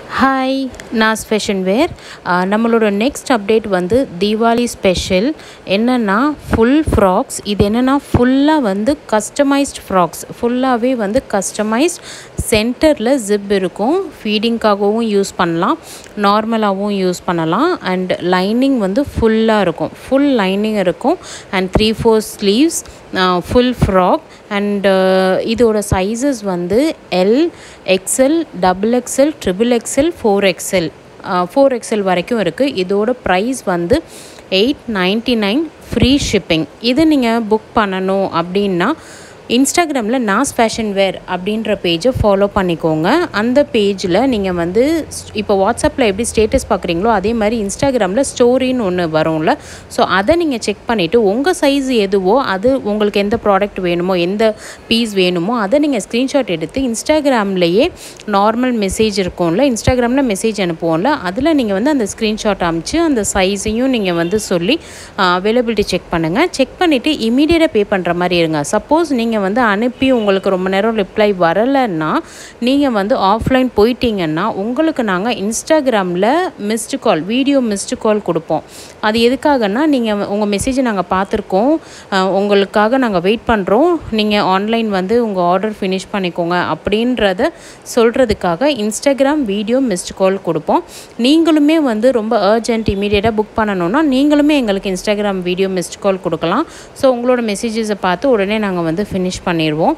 hi நாஸ் fashion வேர் நம்மளோட next update வந்து தீபாவளி ஸ்பெஷல் என்னென்னா ஃபுல் ஃப்ராக்ஸ் இது என்னென்னா ஃபுல்லாக வந்து கஸ்டமைஸ்ட் ஃப்ராக்ஸ் ஃபுல்லாகவே வந்து கஸ்டமைஸ்ட் சென்டரில் ஜிப் இருக்கும் ஃபீடிங்காகவும் யூஸ் பண்ணலாம் நார்மலாகவும் யூஸ் பண்ணலாம் அண்ட் லைனிங் வந்து ஃபுல்லாக இருக்கும் ஃபுல் லைனிங் இருக்கும் and three four sleeves full frock and இதோட சைஸஸ் வந்து L XL double XL triple XL four XL four XL வரைக்கும் இருக்குது இதோட ப்ரைஸ் வந்து eight ninety nine free shipping இது நீங்கள் புக் பண்ணணும் அப்படின்னா இன்ஸ்டாகிராமில் நாஸ் ஃபேஷன் வேர் அப்படின்ற பேஜை ஃபாலோ பண்ணிக்கோங்க அந்த பேஜில் நீங்கள் வந்து இப்போ வாட்ஸ்அப்பில் எப்படி ஸ்டேட்டஸ் பார்க்குறீங்களோ அதே மாதிரி இன்ஸ்டாகிராமில் ஸ்டோரின்னு ஒன்று வரும்ல ஸோ அதை நீங்கள் செக் பண்ணிவிட்டு உங்கள் சைஸ் எதுவோ அது உங்களுக்கு எந்த ப்ராடக்ட் வேணுமோ எந்த பீஸ் வேணுமோ அதை நீங்கள் ஸ்க்ரீன்ஷாட் எடுத்து இன்ஸ்டாகிராம்லேயே நார்மல் மெசேஜ் இருக்கும்ல இன்ஸ்டாகிராமில் மெசேஜ் அனுப்புவோம்ல அதில் நீங்கள் வந்து அந்த ஸ்க்ரீன்ஷாட் அமுச்சு அந்த சைஸையும் நீங்கள் வந்து சொல்லி அவைலபிலிட்டி செக் பண்ணுங்கள் செக் பண்ணிவிட்டு இமீடியட்டாக பே பண்ணுற மாதிரி இருங்க சப்போஸ் நீங்கள் நீங்கள் வந்து அனுப்பி உங்களுக்கு ரொம்ப நேரம் ரிப்ளை வரலைன்னா நீங்கள் வந்து ஆஃப்லைன் போயிட்டீங்கன்னா உங்களுக்கு நாங்கள் இன்ஸ்டாகிராமில் missed call video missed call கொடுப்போம் அது எதுக்காகன்னா நீங்கள் உங்கள் மெசேஜை நாங்கள் பார்த்துருக்கோம் உங்களுக்காக நாங்கள் வெயிட் பண்ணுறோம் நீங்கள் ஆன்லைன் வந்து உங்கள் ஆர்டர் ஃபினிஷ் பண்ணிக்கோங்க அப்படின்றத சொல்கிறதுக்காக இன்ஸ்டாகிராம் வீடியோ மிஸ்டு கால் கொடுப்போம் நீங்களுமே வந்து ரொம்ப அர்ஜென்ட் இமீடியட்டாக புக் பண்ணணுன்னா நீங்களுமே எங்களுக்கு இன்ஸ்டாகிராம் வீடியோ மிஸ்டு கால் கொடுக்கலாம் ஸோ உங்களோட மெசேஜஸை பார்த்து உடனே நாங்கள் வந்து ஃபினிஷ் ஃபினிஷ் பண்ணிடுவோம்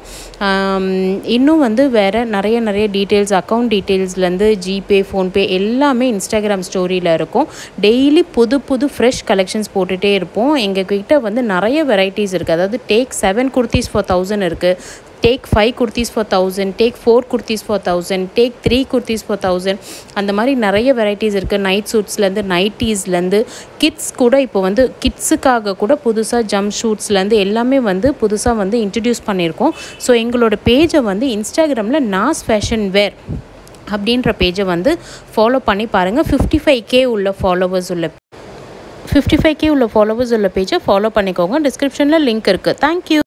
இன்னும் வந்து வேறு நிறைய நிறைய டீட்டெயில்ஸ் அக்கௌண்ட் டீட்டெயில்ஸ்லேருந்து ஜிபே ஃபோன்பே எல்லாமே இன்ஸ்டாகிராம் ஸ்டோரியில் இருக்கும் டெய்லி புது புது ஃப்ரெஷ் கலெக்ஷன்ஸ் போட்டுகிட்டே இருப்போம் எங்கள் கிட்ட வந்து நிறைய வெரைட்டிஸ் இருக்குது அதாவது take seven kurtis for thousand இருக்குது take five kurtis for thousand take four kurtis for thousand take three kurtis for thousand அந்த மாதிரி நிறைய வெரைட்டிஸ் இருக்குது நைட் சூட்ஸ்லேருந்து நைட்டீஸ்லேருந்து கிட்ஸ் கூட இப்போ வந்து கிட்ஸுக்காக கூட புதுசாக ஜம்ப் ஷூட்ஸ்லேருந்து எல்லாமே வந்து புதுசாக வந்து இன்ட்ரடியூஸ் பண்ணியிருக்கோம் ஸோ எங்களோட பேஜை வந்து இன்ஸ்டாகிராமில் நாஸ் ஃபேஷன் வேர் அப்படின்ற பேஜை வந்து ஃபாலோ பண்ணி பாருங்கள் ஃபிஃப்டி ஃபைவ் கே உள்ள ஃபாலோவர்ஸ் உள்ள ஃபிஃப்டி ஃபைவ் கே உள்ள ஃபாலோவர்ஸ் உள்ள பேஜை ஃபாலோ பண்ணிக்கோங்க டிஸ்கிரிப்ஷனில் லிங்க் இருக்குது தேங்க்யூ